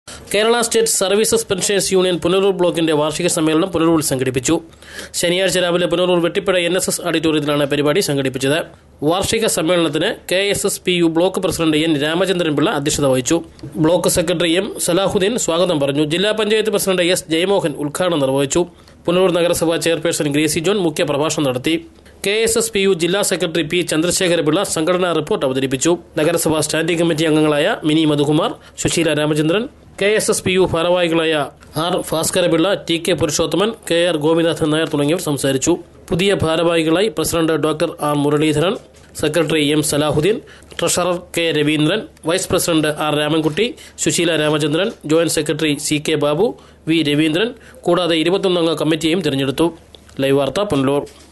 Kerala state services pensioners union Punalur ബ്ലോക്കിന്റെ വാർഷിക സമ്മേളനം പുനലൂരിൽ സംഘടിപ്പിച്ചു ശനിയാഴ്ച രാവിലെ Punalur Vettippuzha N S S ഓഡിറ്റോറിയത്തിലാണ് പരിപാടി സംഘടിപ്പിച്ചത് വാർഷിക സമ്മേളനത്തിന് K S S P U block president N Ramachandran Pillai അധ്യക്ഷത വഹിച്ചു ബ്ലോക്ക് സെക്രട്ടറി എം സലാഹുദ്ദീൻ സ്വാഗതം പറഞ്ഞു ജില്ലാ പഞ്ചായത്ത് പ്രസിഡന്റ് എസ് ജയമോഹൻ ഉദ്ഘാടനം നിർവഹിച്ചു പുനലൂർ നഗരസഭാ ചെയർപേഴ്സൺ ഗ്രേസി ജോൺ മുഖ്യപ്രഭാഷണം നടത്തി K S S P U ജില്ലാ സെക്രട്ടറി പി ചന്ദ്രശേഖരപിള്ള സംഘടനാ റിപ്പോർട്ട് അവതരിപ്പിച്ചു നഗരസഭാ സ്റ്റാൻഡിംഗ് കമ്മിറ്റി അംഗങ്ങളായ Mini Madhukumar Susheela Ramachandran K S S P U ഭാരവാഹികളായ R Bhaskarapillai T K Purushothaman K R Gopinathan Nair തുടങ്ങിയവർ സംസാരിച്ചു പുതിയ ഭാരവാഹികളായി president doctor R Muraleedharan secretary M Salahuddin treasurer K Raveendran vice president R Ramankutty Susheela Ramachandran joint secretary C K Babu V Raveendran കൂടാതെ ഇരുപത്തൊന്നംഗ കമ്മിറ്റിയെയും തിരഞ്ഞെടുത്തു ലൈവ് വാർത്ത പുനലൂർ